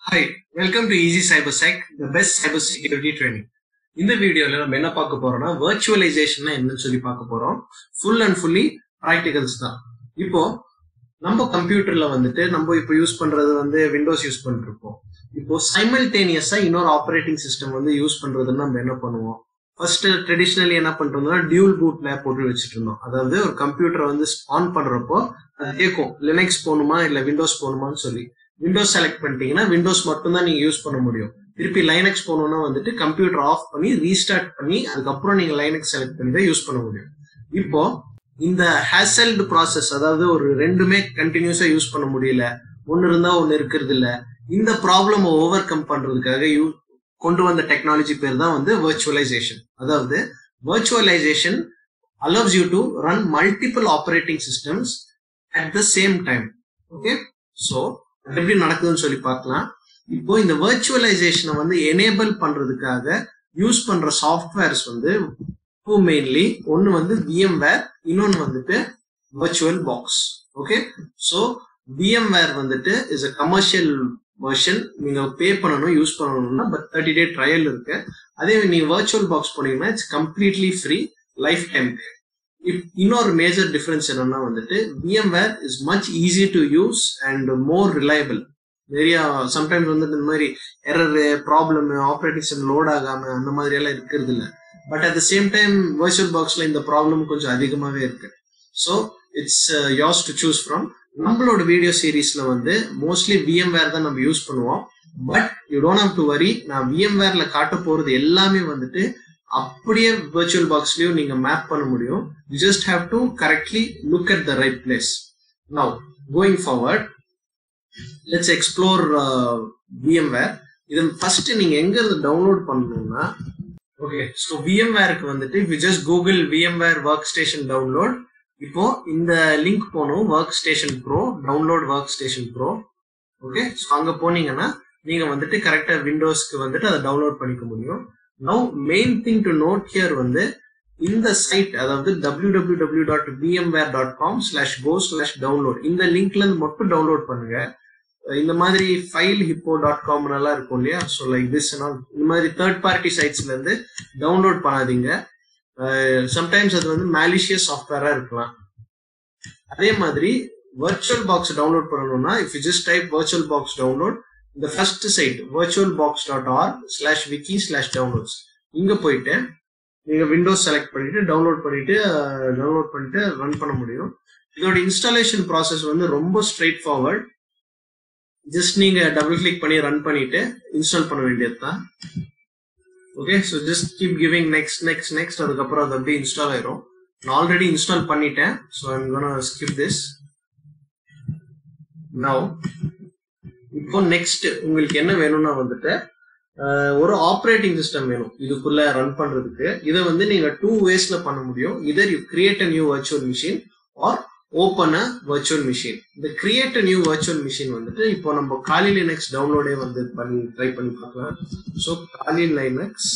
Hi, welcome to Easy CyberSec, the best cyber security training. இந்த வீடியோல நம்ம என்ன பார்க்க போறோம்னா virtualization என்னன்னு சொல்லி பார்க்க போறோம் ஃபுல் அண்ட் ஃபுல்லி ப்ராக்டிகல்ஸ் தான் இப்போ நம்ம கம்ப்யூட்டர்ல வந்துட்டு நம்ம இப்போ யூஸ் பண்றது வந்து விண்டோஸ் யூஸ் பண்ணிட்டு இருப்போம் இப்போ சைமல்டேனியஸா இன்னொரு ஆப்ரேட்டிங் சிஸ்டம் வந்து யூஸ் பண்றதுன்னு நம்ம என்ன பண்ணுவோம் ஃபர்ஸ்ட் ட்ரெடிஷ்னலி என்ன பண்றோம்னா டியூல் பூட்ல போட்டு வச்சுட்டு இருந்தோம் அதாவது ஒரு கம்ப்யூட்டரை வந்து ஆன் பண்றப்போ அது கேட்கும் லினக்ஸ் போகணுமா இல்ல விண்டோஸ் போகணுமான்னு சொல்லி விண்டோஸ் செலக்ட் பண்ணிட்டீங்கன்னா விண்டோஸ் மட்டும் தான் நீங்க யூஸ் பண்ண முடியும் திருப்பி லைனக்ஸ் போகணும்னா வந்துட்டு கம்ப்யூட்டர் ஆஃப் பண்ணி ரீஸ்டார்ட் பண்ணி அதுக்கப்புறம் நீங்க லைனக்ஸ் செலக்ட் பண்ணி தான் யூஸ் பண்ண முடியும் இப்போ இந்த ஹேசல்டு ப்ராசஸ் அதாவது ஒரு ரெண்டுமே கண்டினியூஸா யூஸ் பண்ண முடியல ஒன்னு இருந்தா ஒன்னு இருக்கிறது இல்ல இந்த ப்ராப்ளம் ஓவர் கம் பண்றதுக்காக யூ கொண்டு வந்த டெக்னாலஜி பேர் தான் வந்து வர்ச்சுவலைசேஷன் அதாவது virtualisation allows you to run multiple operating systems at the same time okay so எப்படி நடக்குதுன்னு சொல்லி பார்க்கலாம் இப்போ இந்த வர்ச்சுவலைசேஷனை வந்து எனேபிள் பண்றதுக்காக யூஸ் பண்ற சாஃப்ட்வேர்ஸ் வந்து டூ மெயின்லி ஒன்னு வந்து விஎம்வேர் இன்னொன்னு வந்துட்டு virtual box okay so VMware வந்துட்டு இஸ் அ கமர்ஷியல் வெர்ஷன் நீங்க பே பண்ணணும் யூஸ் பண்ணணும்னா பட் தேர்ட்டி டே ட்ரையல் இருக்கு அதே நீங்க வர்ச்சுவல் பாக்ஸ் போனீங்கன்னா it's completely free lifetime இன்னொரு மேஜர் டிஃபரன்ஸ் என்னன்னா வந்துட்டு VMware is much easy to use and more reliable நிறைய சம்டைம்ஸ் வந்துட்டு இந்த மாதிரி error problem operating system load ஆகாம அந்த மாதிரி எல்லாம் இருக்கிறது இல்ல but at the same time virtual பாக்ஸ்ல இந்த ப்ராப்ளம் கொஞ்சம் அதிகமாவே இருக்கு so it's yours to choose from நம்மளோட வீடியோ சீரீஸ்ல வந்து மோஸ்ட்லி விஎம்வேர் தான் நம்ம யூஸ் பண்ணுவோம் but you don't have to worry நான் விஎம்வேர்ல காட்ட போறது எல்லாமே வந்துட்டு அப்படியே விர்ச்சுவல் பாக்ஸ்லயும் நீங்க மேப் பண்ண முடியும் you just have to correctly look at the right place now going forward let's explore VMware இது ஃபர்ஸ்ட் நீங்க எங்க இருந்து டவுன்லோட் பண்ணணும்னா ஓகே ஸோ விஎம்வேருக்கு வந்துட்டு we just Google VMware workstation download இப்போ இந்த லிங்க் போகணும் workstation pro download workstation pro okay so அங்க போனீங்கன்னா நீங்க வந்துட்டு கரெக்டா விண்டோஸ்க்கு வந்துட்டு அதை டவுன்லோட் பண்ணிக்க முடியும் now main thing to note here வந்து இந்த சைட் அதாவது W W W dot VMware dot com slash go slash download இந்த லிங்க்ல இருந்து மட்டும் டவுன்லோட் பண்ணுங்க இந்த மாதிரி ஃபைல் ஹிப்போ டாட் காம் எல்லாம் இருக்கும் இல்லையா ஸோ லைக் திஸ் இந்த மாதிரி தேர்ட் பார்ட்டி சைட்ஸ்ல இருந்து டவுன்லோட் பண்ணாதீங்க சம்டைம்ஸ் அது வந்து மேலிஷியஸ் சாஃப்ட்வேரா இருக்கலாம் அதே மாதிரி வர்ச்சுவல் பாக்ஸ் டவுன்லோட் பண்ணணும்னா if you just type virtual box download இந்த first site virtual box dot org slash wiki slash downloads இங்க போயிட்டு நீங்க விண்டோஸ் செலக்ட் பண்ணிட்டு டவுன்லோட் பண்ணிட்டு டவுன்லோட் பண்ணிட்டு ரன் பண்ண முடியும் இதோட இன்ஸ்டாலேஷன் ப்ராசஸ் வந்து ரொம்ப ஸ்ட்ரெயிட் ஃபார்வர்ட் ஜஸ்ட் நீங்க டபுள் கிளிக் பண்ணி ரன் பண்ணிட்டு இன்ஸ்டால் பண்ண வேண்டியது தான் okay so just keep giving next next next அதுக்கப்புறம் அது அப்படியே இன்ஸ்டால் ஆயிரும் நான் ஆல்ரெடி இன்ஸ்டால் பண்ணிட்டேன் so I'm gonna skip this now இப்போ நெக்ஸ்ட் உங்களுக்கு என்ன வேணும்னா வந்துட்டு ஒரு ஆப்ரேட்டிங் சிஸ்டம் வேணும் இதுக்குள்ள ரன் பண்றதுக்கு இதை வந்து நீங்க டூ வேஸ்ல பண்ண முடியும் either you create a new virtual machine or open a virtual machine இந்த create a new virtual machine வந்துட்டு இப்போ நம்ம காலி லினக்ஸ் டவுன்லோடே வந்து பண்ணி ட்ரை பண்ணி பார்க்கலாம் ஸோ காலி லைனக்ஸ்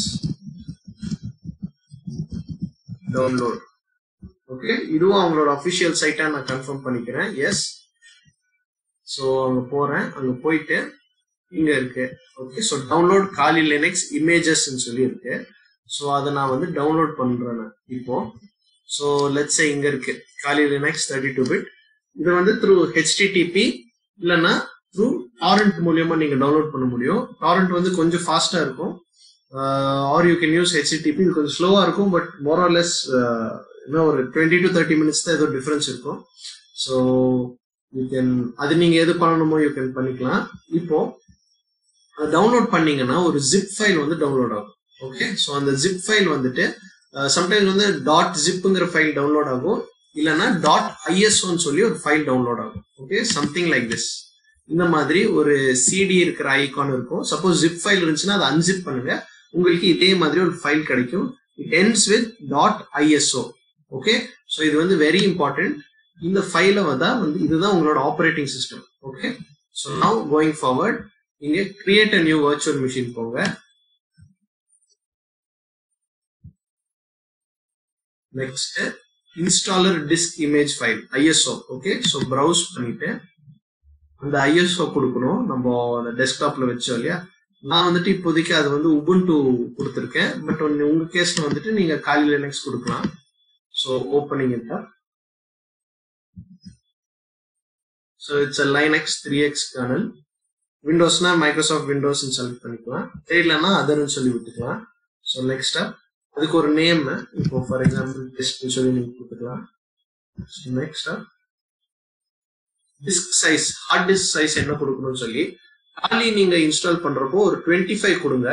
டவுன்லோட் ஓகே இதுவும் அவங்களோட அஃபிஷியல் சைட்டா நான் கன்ஃபார்ம் பண்ணிக்கிறேன் எஸ் ஸோ அங்க போறேன் அங்க போயிட்டு இங்க இருக்கு okay so download Kali Linux images சொல்லி இருக்கு ஸோ அதை நான் வந்து டவுன்லோட் பண்றேன் இப்போ ஸோ லெட்ஸ் இங்க இருக்கு காலி லினக்ஸ் தேர்ட்டி டூ பிட் இது வந்து த்ரூ ஹெச்டிடிபி இல்லைன்னா த்ரூ டாரண்ட் மூலியமா நீங்க டவுன்லோட் பண்ண முடியும் டாரண்ட் வந்து கொஞ்சம் ஃபாஸ்டா இருக்கும் or you can use HTTP இது கொஞ்சம் ஸ்லோவா இருக்கும் பட் மோரலெஸ் இன்னும் ஒரு டுவெண்ட்டி டு தேர்ட்டி மினிட்ஸ் தான் ஏதோ டிஃபரன்ஸ் இருக்கும் ஸோ யூ கேன் அது நீங்க எது பண்ணணுமோ யூ கேன் பண்ணிக்கலாம் இப்போ டவுன்லோட் பண்ணீங்கன்னா ஒரு ஜிப் ஃபைல் வந்து டவுன்லோட் ஆகும் ஓகே ஸோ அந்த ஜிப் ஃபைல் வந்துட்டு சம்டைம்ஸ் வந்து டாட் ஜிப்புங்கிற ஃபைல் டவுன்லோட் ஆகும் இல்லைன்னா டாட் ஐஎஸ்ஓன்னு சொல்லி ஒரு ஃபைல் டவுன்லோட் ஆகும் ஓகே சம்திங் லைக் திஸ் இந்த மாதிரி ஒரு சிடி இருக்கிற ஐகான் இருக்கும் சப்போஸ் ஜிப் ஃபைல் இருந்துச்சுன்னா அதை அன்ஜிப் பண்ணுங்க உங்களுக்கு இதே மாதிரி ஒரு ஃபைல் கிடைக்கும் it ends with dot ISO okay so இது வந்து வெரி இம்பார்ட்டன்ட் இந்த ஃபைலை தான் வந்து இதுதான் உங்களோட operating system okay so now going forward இங்க create a new virtual machine போங்க அந்த ஐஎஸ்ஓ கொடுக்கணும் நம்ம அந்த டெஸ்க்டாப்ல வச்சோம் இல்லையா நான் வந்துட்டு இப்போதைக்கு அது வந்து உபுண்டு கொடுத்துருக்கேன் பட் உங்க கேஸ்ல வந்துட்டு நீங்க காலி லினக்ஸ் கொடுக்கலாம் ஸோ ஓப்பனிங் இருக்கா so it's a Linux three X kernel விண்டோஸ்னா மைக்ரோசாஃப்ட் விண்டோஸ் செலக்ட் பண்ணிக்கலாம் தெரியலன்னா அதர்னு சொல்லி விட்டுக்கலாம் ஸோ நெக்ஸ்டா அதுக்கு ஒரு நேம் இப்போ ஃபார் எக்ஸாம்பிள் டெஸ்ட் சொல்லி நீங்க கொடுத்துக்கலாம் நெக்ஸ்டா disk size hard disk size என்ன கொடுக்கணும்னு சொல்லி காலி நீங்க இன்ஸ்டால் பண்றப்போ ஒரு டுவெண்ட்டி ஃபைவ் கொடுங்க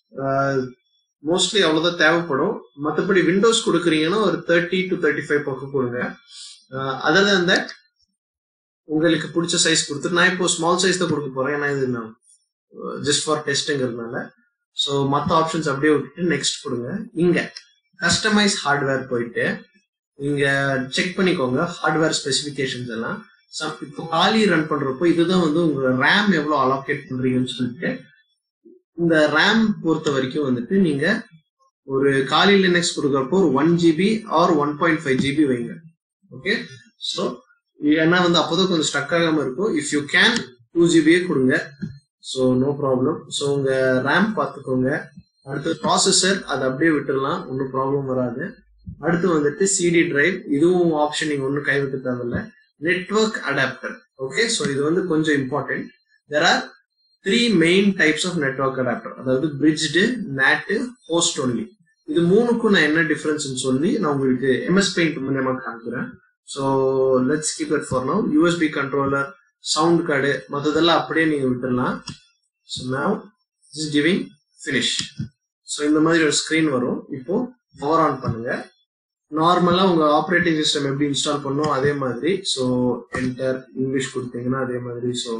மோஸ்ட்லி அவ்வளவுதான் தேவைப்படும் மற்றபடி விண்டோஸ் கொடுக்குறீங்கன்னா ஒரு தேர்ட்டி டு தேர்ட்டி ஃபைவ் பக்கம் கொடுங்க அதர் தன் தட் உங்களுக்கு பிடிச்ச சைஸ் கொடுத்துட்டு நான் இப்போ ஸ்மால் சைஸ் தான் கொடுக்க போறேன் ஏன்னா இது நான் ஜஸ்ட் ஃபார் டெஸ்ட்டுங்கிறதுனால ஸோ மற்ற ஆப்ஷன்ஸ் அப்படியே விட்டுட்டு நெக்ஸ்ட் கொடுங்க இங்க கஸ்டமைஸ் ஹார்ட்வேர் போயிட்டு இங்க செக் பண்ணிக்கோங்க ஹார்ட்வேர் ஸ்பெசிஃபிகேஷன்ஸ் எல்லாம் இப்போ காலி ரன் பண்றப்போ இதுதான் வந்து உங்க ரேம் எவ்வளவு அலோகேட் பண்றீங்கன்னு சொல்லிட்டு இந்த ரேம் பொறுத்த வரைக்கும் வந்துட்டு நீங்க ஒரு காலி லினக்ஸ் கொடுக்குறப்போ ஒரு one GB or one point five GB வைங்க ஓகே ஸோ ஏன்னா வந்து அப்போதான் கொஞ்சம் ஸ்டக் ஆகாம இருக்கும் இஃப் யூ கேன் டூ ஜிபியே கொடுங்க ஸோ நோ ப்ராப்ளம் ஸோ உங்க ரேம் பார்த்துக்கோங்க அடுத்து ப்ராசஸர் அதை அப்படியே விட்டுடலாம் ஒன்றும் ப்ராப்ளம் வராது அடுத்து வந்துட்டு சிடி டிரைவ் இதுவும் ஆப்ஷன் நீங்க ஒன்றும் கைவிட்டு தேவையில்ல நெட்ஒர்க் அடாப்டர் ஓகே ஸோ இது வந்து கொஞ்சம் important there are three main types of network adapter அதாவது பிரிட்ஜ்டு நேட்டு ஹோஸ்ட் ஒன்லி இது மூணுக்கும் நான் என்ன டிஃபரன்ஸ் சொல்லி நான் உங்களுக்கு எம்எஸ் பெயிண்ட் மூலியமா காமிக்கிறேன் so let's keep it for now USB controller sound card மற்றதெல்லாம் அப்படியே நீங்க விட்டுடலாம் so now is giving finish so இந்த மாதிரி ஒரு ஸ்க்ரீன் வரும் இப்போ பவர் ஆன் பண்ணுங்க நார்மலா உங்க ஆப்ரேட்டிங் சிஸ்டம் எப்படி இன்ஸ்டால் பண்ணும் அதே மாதிரி ஸோ என்டர் இங்கிலீஷ் கொடுத்தீங்கன்னா அதே மாதிரி ஸோ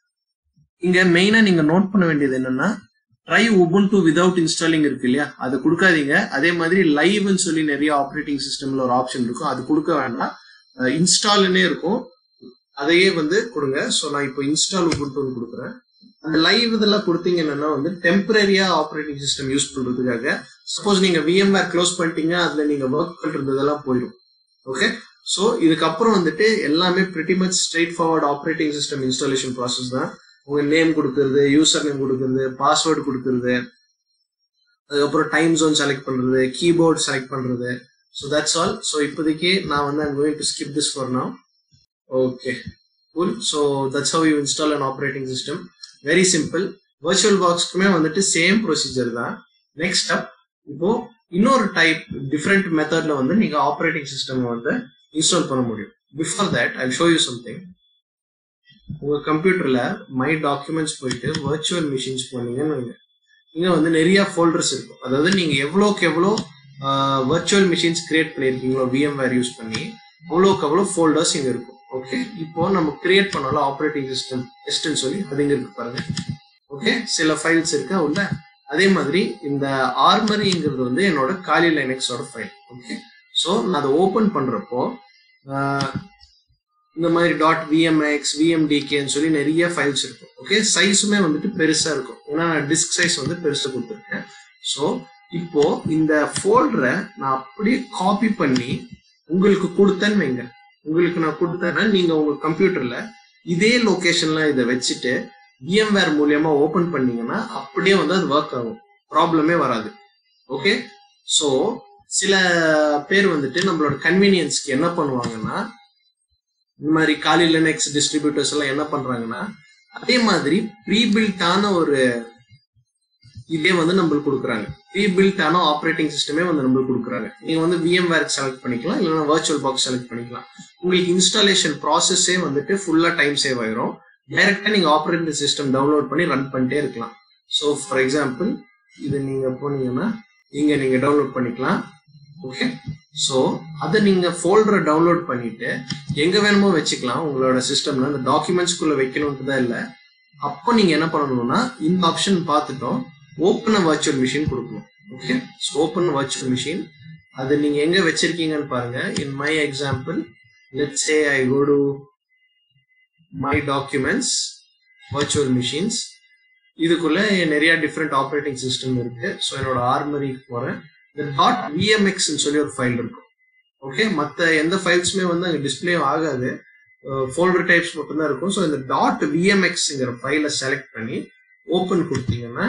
இங்க மெயினா நீங்க நோட் பண்ண வேண்டியது என்னன்னா ட்ரை உபுண்டு விதவுட் இன்ஸ்டாலிங் இருக்கு இல்லையா அது கொடுக்காதீங்க அதே மாதிரி லைவ்னு சொல்லி நிறைய ஆப்ரேட்டிங் சிஸ்டம்ல ஒரு ஆப்ஷன் இருக்கும் அது கொடுக்க வேண்டாம் இன்ஸ்டால்னே இருக்கும் அதையே வந்து கொடுங்க ஸோ நான் இப்போ இன்ஸ்டால் உபுண்டுன்னு கொடுக்குறேன் அந்த லைவ் இதெல்லாம் கொடுத்தீங்கன்னா வந்து டெம்பரரியா ஆப்ரேட்டிங் சிஸ்டம் யூஸ் பண்றதுக்காக சப்போஸ் நீங்க விஎம்ஆர் க்ளோஸ் பண்ணிட்டீங்க அதுல நீங்க ஒர்க் பண்றதெல்லாம் போயிடும் ஓகே ஸோ இதுக்கப்புறம் வந்துட்டு எல்லாமே pretty much straight forward operating system installation process தான் உங்க நேம் கொடுக்கறது யூசர் நேம் கொடுக்கறது பாஸ்வேர்டு கொடுக்கறது அதுக்கப்புறம் டைம் ஜோன் செலக்ட் பண்றது கீபோர்ட் செலக்ட் பண்றது ஸோ தட்ஸ் ஆல் ஸோ இப்போதைக்கு நான் வந்து I'm going to skip this for now okay cool so that's how you install an operating system very simple virtual பாக்ஸ்க்குமே வந்துட்டு சேம் ப்ரொசீஜர் தான் next step இப்போ இன்னொரு டைப் டிஃப்ரெண்ட் மெத்தட்ல வந்து நீங்க ஆப்ரேட்டிங் சிஸ்டம் வந்து இன்ஸ்டால் பண்ண முடியும் before that I show you something உங்க கம்ப்யூட்டர்ல மை டாக்குமெண்ட்ஸ் போயிட்டு வர்ச்சுவல் மிஷின்ஸ் போனீங்கன்னு இங்க வந்து நிறைய ஃபோல்டர்ஸ் இருக்கும் அதாவது நீங்க எவ்வளோக்கு எவ்வளோ வர்ச்சுவல் மிஷின்ஸ் கிரியேட் பண்ணிருக்கீங்களோ விஎம்வேர் யூஸ் பண்ணி அவ்வளோக்கு அவ்வளோ ஃபோல்டர்ஸ் இங்க இருக்கும் ஓகே இப்போ நம்ம கிரியேட் பண்ணலாம் ஆப்ரேட்டிங் சிஸ்டம் டெஸ்ட்னு சொல்லி அது இங்க இருக்கு பாருங்க ஓகே சில ஃபைல்ஸ் இருக்கு உள்ள அதே மாதிரி இந்த ஆர்மரிங்கிறது வந்து என்னோட காலி லைனக்ஸோட ஃபைல் ஓகே ஸோ நான் அதை ஓப்பன் பண்றப்போ இந்த மாதிரி டாட் விஎம்எக்ஸ் விஎம்டிகேன்னு சொல்லி நிறைய ஃபைல்ஸ் இருக்கும் ஓகே சைஸுமே வந்துட்டு பெருசா இருக்கும் ஏன்னா நான் டிஸ்க் சைஸ் வந்து பெருசா கொடுத்துருக்கேன் ஸோ இப்போ இந்த ஃபோல்டரை நான் அப்படியே காப்பி பண்ணி உங்களுக்கு கொடுத்தேன்னு வைங்க உங்களுக்கு நான் கொடுத்தேன்னா நீங்க உங்க கம்ப்யூட்டர்ல இதே லொகேஷன்ல இதை வச்சுட்டு விஎம்வேர் மூலியமா ஓபன் பண்ணீங்கன்னா அப்படியே வந்து அது ஒர்க் ஆகும் ப்ராப்ளமே வராது ஓகே ஸோ சில பேர் வந்துட்டு நம்மளோட கன்வீனியன்ஸ்க்கு என்ன பண்ணுவாங்கன்னா இந்த மாதிரி காலி லினக்ஸ் டிஸ்ட்ரிபியூட்டர்ஸ் எல்லாம் என்ன பண்றாங்கன்னா அதே மாதிரி ப்ரீ பில்டான ஒரு இதே வந்து நம்மளுக்கு கொடுக்குறாங்க ப்ரீ பில்டான ஆப்ரேட்டிங் சிஸ்டமே வந்து நம்மளுக்கு கொடுக்குறாங்க நீங்க வந்து விஎம் வேர் செலக்ட் பண்ணிக்கலாம் இல்லைன்னா வர்ச்சுவல் பாக்ஸ் செலக்ட் பண்ணிக்கலாம் உங்களுக்கு இன்ஸ்டாலேஷன் ப்ராசஸே வந்துட்டு ஃபுல்லா டைம் சேவ் ஆயிரும் டைரக்டா நீங்க ஆப்ரேட்டிங் சிஸ்டம் டவுன்லோட் பண்ணி ரன் பண்ணிட்டே இருக்கலாம் ஸோ ஃபார் எக்ஸாம்பிள் இது நீங்க போனீங்கன்னா இங்க நீங்க டவுன்லோட் பண்ணிக்கலாம் ஓகே ஸோ அதை நீங்க ஃபோல்டரை டவுன்லோட் பண்ணிட்டு எங்க வேணுமோ வச்சுக்கலாம் உங்களோட சிஸ்டம்ல அந்த டாக்குமெண்ட்ஸ்குள்ள வைக்கணும்னு தான் இல்லை அப்போ நீங்க என்ன பண்ணணும்னா இந்த ஆப்ஷன் பார்த்துட்டோம் ஓப்பன் வர்ச்சுவல் மிஷின் கொடுக்கணும் ஓகே ஓப்பன் வர்ச்சுவல் மிஷின் அது நீங்க எங்க வச்சிருக்கீங்கன்னு பாருங்க in my example let say I go to my documents virtual machines இதுக்குள்ள நிறைய டிஃப்ரெண்ட் ஆப்ரேட்டிங் சிஸ்டம் இருக்கு ஸோ என்னோட ஆர்மரிக்கு போறேன் இந்த டாட் விஎம்எக்ஸ் சொல்லி ஒரு ஃபைல் இருக்கும் ஓகே மற்ற எந்த ஃபைல்ஸுமே வந்து அங்கே டிஸ்பிளே ஆகாது ஃபோல்டர் டைப்ஸ் மட்டும்தான் இருக்கும் ஸோ இந்த டாட் விஎம்எக்ஸ்ங்கிற ஃபைலை செலக்ட் பண்ணி ஓப்பன் கொடுத்தீங்கன்னா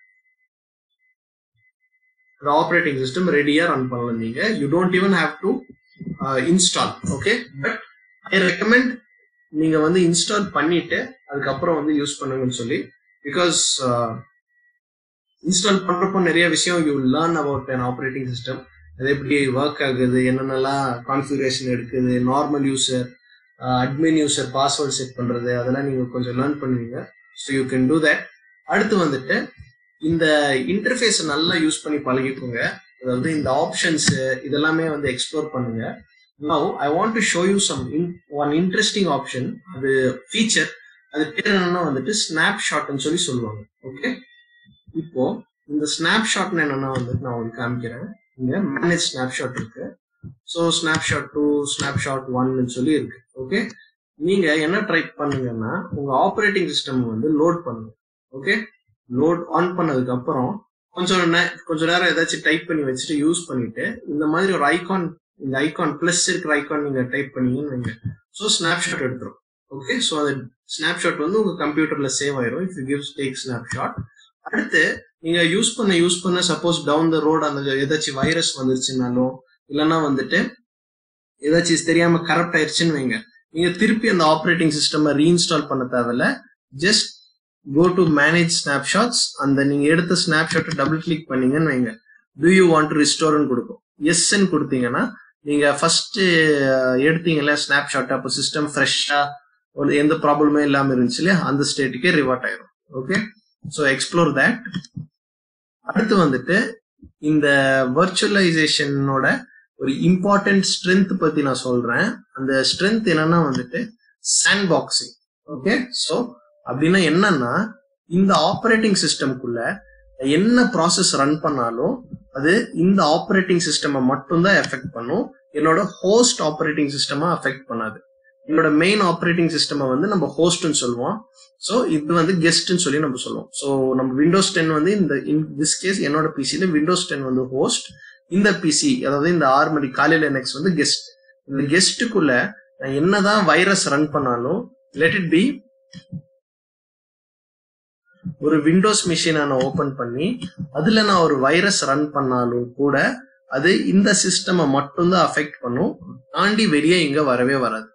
the operating system ரெடியா ரன் பண்ணலாம் நீங்க you don't even have to install okay but I recommend நீங்க வந்து இன்ஸ்டால் பண்ணிட்டு அதுக்கப்புறம் வந்து யூஸ் பண்ணுங்கன்னு சொல்லி பிகாஸ் இன்ஸ்டால் பண்றப்போ நிறைய விஷயம் you learn about an operating system அது எப்படி ஒர்க் ஆகுது என்னென்னலாம் கான்ஃபிகரேஷன் எடுக்குது normal user admin user password set பண்றது அதெல்லாம் நீங்க கொஞ்சம் லேர்ன் பண்ணுவீங்க so you can do that அடுத்து வந்துட்டு இந்த இன்டர்ஃபேஸ் நல்லா யூஸ் பண்ணி பழகிக்கோங்க அதாவது இந்த ஆப்ஷன்ஸ் இதெல்லாமே வந்து எக்ஸ்ப்ளோர் பண்ணுங்க now I want to show you some one interesting option அது ஃபீச்சர் அது பேர் என்னன்னா வந்துட்டு ஸ்னாப் ஷாட்னு சொல்லி சொல்லுவாங்க ஓகே இப்போ இந்த ஸ்னாப் ஷாட்னு என்னன்னா வந்துட்டு நான் உங்களுக்கு காமிக்கிறேன் இங்க மேனேஜ் ஸ்னாப் ஷாட் இருக்கு so snapshot two snapshot ஒன்னு சொல்லி இருக்கு ஓகே நீங்க என்ன ட்ரை பண்ணுங்கன்னா உங்க ஆப்ரேட்டிங் சிஸ்டம் வந்து லோட் பண்ணுங்க ஓகே லோட் ஆன் பண்ணதுக்கு அப்புறம் கொஞ்சம் நே- கொஞ்ச நேரம் ஏதாச்சும் டைப் பண்ணி வச்சுட்டு யூஸ் பண்ணிட்டு இந்த மாதிரி ஒரு ஐகான் இந்த ஐகான் பிளஸ் இருக்கிற ஐகான் நீங்க டைப் பண்ணீங்கன்னு வைங்க ஸோ ஸ்னாப்ஷாட் எடுத்துரும் ஓகே ஸோ அந்த ஸ்னாப்ஷாட் வந்து உங்க கம்ப்யூட்டர்ல சேவ் ஆயிரும் if you give take snapshot அடுத்து நீங்க யூஸ் பண்ண யூஸ் பண்ண சப்போஸ் டவுன் த ரோடு அந்த ஏதாச்சும் வைரஸ் வந்துருச்சுனாலும் இல்லைன்னா வந்துட்டு ஏதாச்சும் தெரியாம கரப்ட் ஆயிருச்சுன்னு வைங்க நீங்க திருப்பி அந்த ஆப்ரேட்டிங் சிஸ்டம் ரீஇன்ஸ்டால் பண்ண தேவையில்ல just go to manage snapshots அந்த நீங்க எடுத்த ஸ்னாப்ஷாட்டை டபுள் கிளிக் பண்ணீங்கன்னு வைங்க டு யூ வாண்ட் டு ரிஸ்டோர்னு கொடுக்கும் எஸ்ன்னு கொடுத்தீங்கன்னா நீங்க ஃபர்ஸ்ட் எடுத்தீங்கல்ல ஸ்னாப்ஷாட் அப்போ சிஸ்டம் ஃப்ரெஷ்ஷா ஒரு எந்த ப்ராப்ளமே இல்லாம இருந்துச்சு இல்லையா அந்த ஸ்டேட்டுக்கே ரிவர்ட் ஆயிரும் ஓகே ஸோ எக்ஸ்ப்ளோர் தட் அடுத்து வந்துட்டு இந்த வர்ச்சுவலைசேஷனோட ஒரு இம்பார்ட்டன்ட் ஸ்ட்ரென்த் பத்தி நான் சொல்றேன் அந்த ஸ்ட்ரென்த் என்னன்னா வந்துட்டு சாண்ட் பாக்ஸிங் ஓகே ஸோ அப்படின்னா என்னன்னா இந்த ஆப்ரேட்டிங் சிஸ்டம்குள்ள என்ன ப்ராசஸ் ரன் பண்ணாலும் அது இந்த ஆப்ரேட்டிங் சிஸ்டம் மட்டும்தான் எஃபெக்ட் பண்ணும் என்னோட ஹோஸ்ட் ஆப்ரேட்டிங் சிஸ்டமா அஃபெக்ட் பண்ணாது என்னோட மெயின் ஆப்ரேட்டிங் சிஸ்டம் வந்து நம்ம ஹோஸ்ட்னு சொல்லுவோம் ஸோ இது வந்து கெஸ்ட்னு சொல்லி நம்ம சொல்லுவோம் ஸோ நம்ம விண்டோஸ் டென் வந்து இந்த இன் திஸ் கேஸ் என்னோட பிசில விண்டோஸ் டென் வந்து ஹோஸ்ட் இந்த பிசி அதாவது இந்த ஆறு மணி காலையில நெக்ஸ்ட் வந்து கெஸ்ட் இந்த கெஸ்ட்டுக்குள்ள நான் என்னதான் வைரஸ் ரன் பண்ணாலும் லெட் இட் பி ஒரு விண்டோஸ் மிஷினை நான் ஓபன் பண்ணி அதுல நான் ஒரு வைரஸ் ரன் பண்ணாலும் கூட அது இந்த சிஸ்டமை மட்டும்தான் அஃபெக்ட் பண்ணும் தாண்டி வெளியே இங்க வரவே வராது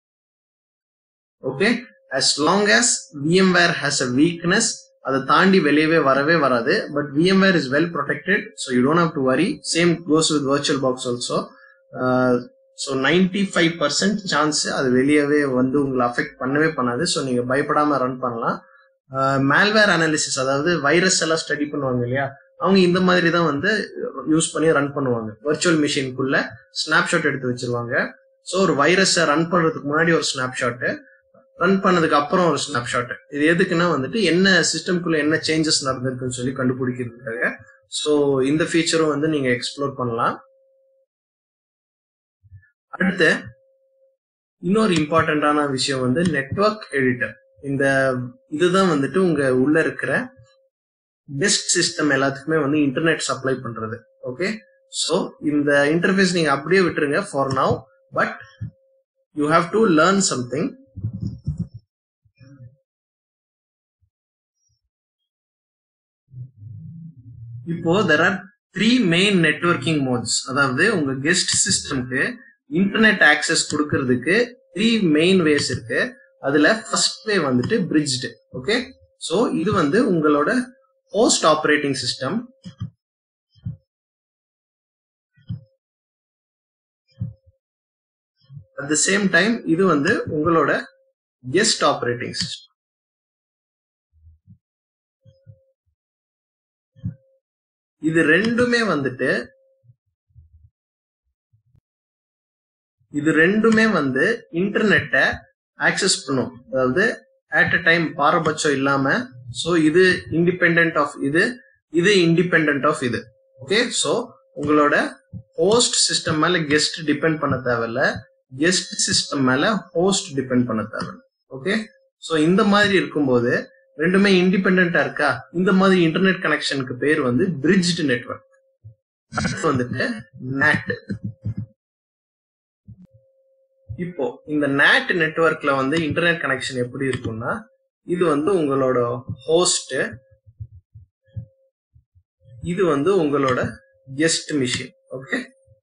okay as long as VMware has a weakness அதை தாண்டி வெளியவே வரவே வராது but VMware is well protected so you don't have to worry same goes with VirtualBox also uh, so ninety five percent chance அது வெளியவே வந்து உங்களை அஃபெக்ட் பண்ணவே பண்ணாது ஸோ நீங்க பயப்படாம ரன் பண்ணலாம் மேல்வேர் அனாலிசிஸ் அதாவது வைரஸ் எல்லாம் ஸ்டடி பண்ணுவாங்க இல்லையா அவங்க இந்த மாதிரி தான் வந்து யூஸ் பண்ணி ரன் பண்ணுவாங்க வர்ச்சுவல் மிஷினுக்குள்ள ஸ்னாப்ஷாட் எடுத்து வச்சிருவாங்க ஸோ ஒரு வைரஸை ரன் பண்றதுக்கு முன்னாடி ஒரு ஸ்னாப்ஷாட்டு ரன் பண்ணதுக்கு அப்புறம் ஒரு ஸ்னாப்ஷாட் இது எதுக்குன்னா வந்துட்டு என்ன சிஸ்டம்குள்ள என்ன சேஞ்சஸ் நடந்திருக்குன்னு சொல்லி கண்டுபிடிக்கிறதுக்காக ஸோ இந்த ஃபீச்சரும் வந்து நீங்க எக்ஸ்ப்ளோர் பண்ணலாம் அடுத்து இன்னொரு இம்பார்ட்டன்டான விஷயம் வந்து நெட்வொர்க் எடிட்டர் இந்த இதுதான் வந்துட்டு உங்க உள்ள இருக்கிற பெஸ்ட் சிஸ்டம் எல்லாத்துக்குமே வந்து இன்டர்நெட் சப்ளை பண்றது ஓகே ஸோ இந்த இன்டர்ஃபேஸ் நீங்க அப்படியே விட்டுருங்க for now but you have to learn something இப்போ there are three main networking modes அதாவது உங்க கெஸ்ட் சிஸ்டம்க்கு இன்டர்நெட் ஆக்சஸ் கொடுக்கறதுக்கு த்ரீ மெயின் வேஸ் இருக்கு அதுல ஃபர்ஸ்ட் வே வந்துட்டு பிரிட்ஜ்டு ஓகே ஸோ இது வந்து உங்களோட host operating system at the same time இது வந்து உங்களோட கெஸ்ட் ஆப்ரேட்டிங் சிஸ்டம் இது ரெண்டுமே வந்துட்டு இது ரெண்டுமே வந்து இன்டர்நெட்டை ஆக்சஸ் பண்ணும் அதாவது அட் அ டைம் பாரபட்சம் இல்லாம ஸோ இது இண்டிபெண்ட் ஆஃப் இது இது இண்டிபெண்ட் ஆஃப் இது ஓகே ஸோ உங்களோட ஹோஸ்ட் சிஸ்டம் மேல கெஸ்ட் டிபெண்ட் பண்ண தேவையில்ல கெஸ்ட் சிஸ்டம் மேல ஹோஸ்ட் டிபெண்ட் பண்ண தேவையில்ல ஓகே ஸோ இந்த மாதிரி இருக்கும்போது ரெண்டுமே இண்டிபெண்டா இருக்கா இந்த மாதிரி இன்டர்நெட் கனெக்ஷனுக்கு பேர் வந்து பிரிட்ஜ்டு நெட்வொர்க் அடுத்து வந்துட்டு நேட் இப்போ இந்த நேட் நெட்வொர்க்ல வந்து இன்டர்நெட் கனெக்ஷன் எப்படி இருக்கும்னா இது வந்து உங்களோட ஹோஸ்ட் இது வந்து உங்களோட guest machine okay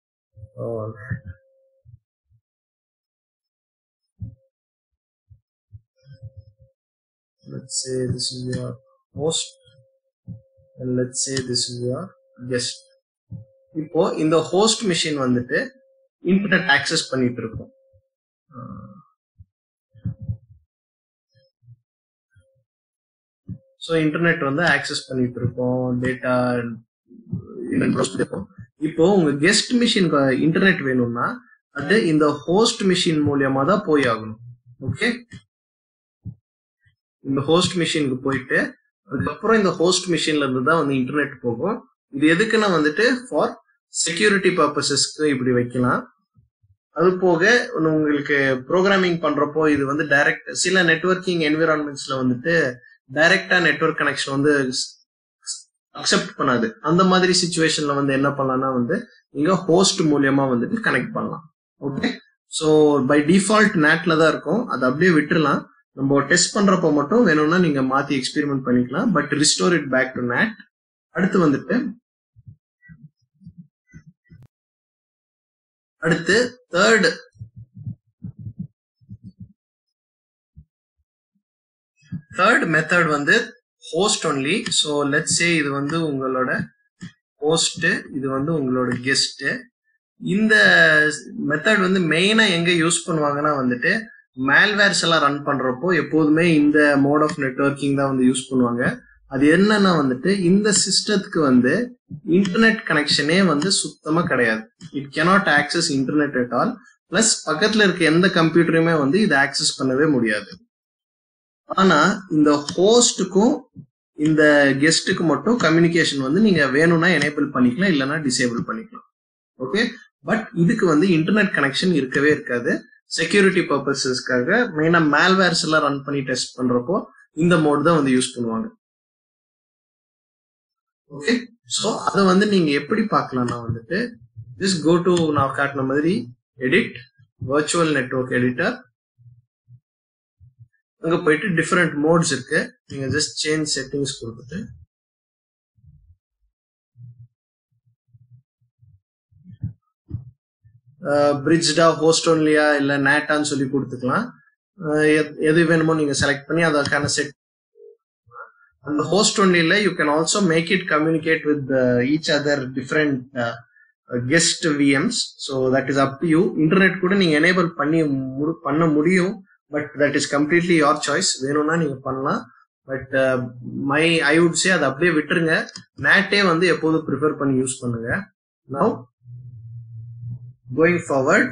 let's say this is your host and let's say this is your guest இப்போ இந்த ஹோஸ்ட் மிஷின் வந்துட்டு இன்டர்நெட் ஆக்சஸ் பண்ணிட்டு இருக்கும் ஸோ இன்டர்நெட் வந்து ஆக்சஸ் பண்ணிட்டு இருக்கோம் டேட்டா இருக்கும் இப்போ உங்க கெஸ்ட் மிஷின் இன்டர்நெட் வேணும்னா அது இந்த ஹோஸ்ட் மிஷின் மூலியமா தான் போய் ஆகணும் ஓகே இந்த ஹோஸ்ட் மிஷினுக்கு போயிட்டு அதுக்கப்புறம் இந்த ஹோஸ்ட் மிஷின்ல இருந்து தான் வந்து இன்டர்நெட் போகும் இது எதுக்குன்னா வந்துட்டு ஃபார் செக்யூரிட்டி பர்பசஸ்க்கு இப்படி வைக்கலாம் அது போக உங்களுக்கு ப்ரோக்ராமிங் பண்றப்போ இது வந்து டைரக்ட் சில நெட்ஒர்க்கிங் என்விரான்மெண்ட்ஸ்ல வந்துட்டு டைரக்டா நெட்ஒர்க் கனெக்ஷன் வந்து அக்செப்ட் பண்ணாது அந்த மாதிரி சுச்சுவேஷன்ல வந்து என்ன பண்ணலாம்னா வந்து நீங்க ஹோஸ்ட் மூலியமா வந்துட்டு கனெக்ட் பண்ணலாம் ஓகே ஸோ பை டிஃபால்ட் நேட்ல தான் இருக்கும் அதை அப்படியே விட்டுறலாம் நம்ம டெஸ்ட் பண்றப்போ மட்டும் வேணும்னா நீங்க மாத்தி எக்ஸ்பெரிமெண்ட் பண்ணிக்கலாம் but restore it back to NAT அடுத்து வந்துட்டு அடுத்து தேர்ட் தேர்ட் மெத்தட் வந்து host only so let's say இது வந்து உங்களோட ஹோஸ்ட் இது வந்து உங்களோட கெஸ்ட் இந்த மெத்தட் வந்து மெயினா எங்க யூஸ் பண்ணுவாங்கன்னா வந்துட்டு மேல்வேர்ஸ் எல்லாம் ரன் பண்றப்போ எப்போதுமே இந்த மோட் ஆஃப் நெட்ஒர்க்கிங் தான் வந்து யூஸ் பண்ணுவாங்க அது என்னன்னா வந்துட்டு இந்த சிஸ்டத்துக்கு வந்து இன்டர்நெட் கனெக்ஷனே வந்து சுத்தமா கிடையாது it cannot access internet at all plus பக்கத்துல இருக்க எந்த கம்ப்யூட்டரையுமே வந்து இதை ஆக்சஸ் பண்ணவே முடியாது ஆனா இந்த ஹோஸ்டுக்கும் இந்த கெஸ்ட்டுக்கு மட்டும் கம்யூனிகேஷன் வந்து நீங்க வேணும்னா எனேபிள் பண்ணிக்கலாம் இல்லைன்னா டிசேபிள் பண்ணிக்கலாம் ஓகே பட் இதுக்கு வந்து இன்டர்நெட் கனெக்ஷன் இருக்கவே இருக்காது செக்யூரிட்டி பர்பஸஸ்க்காக மெயினா மேல்வேர்ஸ் எல்லாம் ரன் பண்ணி டெஸ்ட் பண்றப்போ இந்த மோட் தான் வந்து யூஸ் பண்ணுவாங்க ஓகே ஸோ அதை வந்து நீங்க எப்படி பார்க்கலாம்னா வந்துட்டு ஜஸ்ட் கோ டு நான் காட்டின மாதிரி எடிட் வர்ச்சுவல் நெட்ஒர்க் எடிட்டர் அங்க போயிட்டு டிஃப்ரெண்ட் மோட்ஸ் இருக்கு நீங்க ஜஸ்ட் சேஞ்ச் செட்டிங்ஸ் கொடுத்துட்டு பிரிட்ஜ்டா ஹோஸ்ட் ஒன்லியா இல்ல நேட்டான்னு சொல்லி கொடுத்துக்கலாம் எது வேணுமோ நீங்க செலக்ட் பண்ணி அதற்கான செட் அந்த ஹோஸ்ட் ஒன்லில you can also make it communicate with each other different guest VMs so that is up to you internet கூட நீங்க எனேபிள் பண்ணி பண்ண முடியும் but that is completely your choice வேணும்னா நீங்க பண்ணலாம் but my I would say அதை அப்படியே விட்டுருங்க நேட்டே வந்து எப்போதும் ப்ரிஃபர் பண்ணி யூஸ் பண்ணுங்க நவ் கோயிங் ஃபார்வர்ட்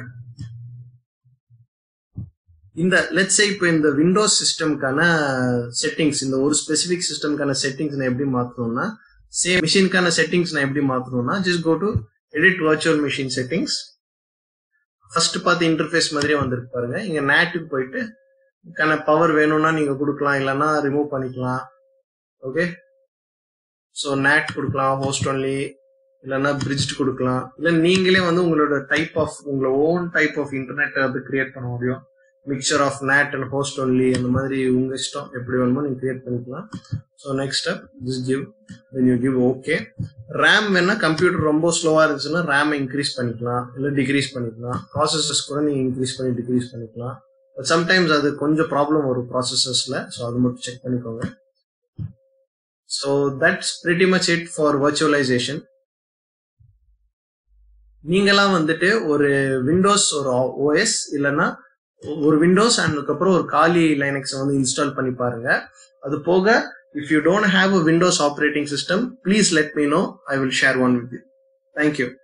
இந்த லெட்ஸ் சே இப்போ இந்த விண்டோஸ் சிஸ்டம்க்கான செட்டிங்ஸ் இந்த ஒரு ஸ்பெசிபிக் சிஸ்டம்க்கான செட்டிங்ஸ் நான் எப்படி மாத்தணும்னா சேம் மிஷினுக்கான செட்டிங்ஸ் நான் எப்படி மாத்தணும்னா just go to edit virtual machine settings first பார்த்து இன்டர்ஃபேஸ் மாதிரியே வந்திருக்கு பாருங்க இங்க நேட்டுக்கு போயிட்டு கன பவர் வேணும்னா நீங்க கொடுக்கலாம் இல்லைன்னா ரிமூவ் பண்ணிக்கலாம் ஓகே ஸோ நேட் கொடுக்கலாம் ஹோஸ்ட் ஒன்லி இல்லைன்னா பிரிட்ஜ் கொடுக்கலாம் இல்லை நீங்களே வந்து உங்களோட டைப் ஆஃப் உங்களோட ஓன் டைப் ஆஃப் இன்டர்நெட் வந்து கிரியேட் பண்ண முடியும் mixture of NAT and host only அந்த மாதிரி உங்க இஷ்டம் எப்படி வேணுமோ நீங்க கிரியேட் பண்ணிக்கலாம் so next step this give then you give okay RAM வேணா கம்ப்யூட்டர் ரொம்ப ஸ்லோவா இருந்துச்சுன்னா ரேம் இன்க்ரீஸ் பண்ணிக்கலாம் இல்லை டிக்ரீஸ் பண்ணிக்கலாம் ப்ராசஸஸ் கூட நீங்க இன்க்ரீஸ் பண்ணி டிக்ரீஸ் பண்ணிக்கலாம் சம்டைம்ஸ் அது கொஞ்சம் ப்ராப்ளம் வரும் ப்ராசஸஸ்ல ஸோ அது மட்டும் செக் பண்ணிக்கோங்க so that's pretty much it for virtualization நீங்களாம் வந்துட்டு ஒரு விண்டோஸ் ஒரு ஓஎஸ் இல்லைன்னா ஒரு விண்டோஸ் அண்ட் அதுக்கப்புறம் ஒரு காலி லைனக்ஸ் வந்து இன்ஸ்டால் பண்ணி பாருங்க அது போக if you don't have a Windows operating system please let me know I will share one with you thank you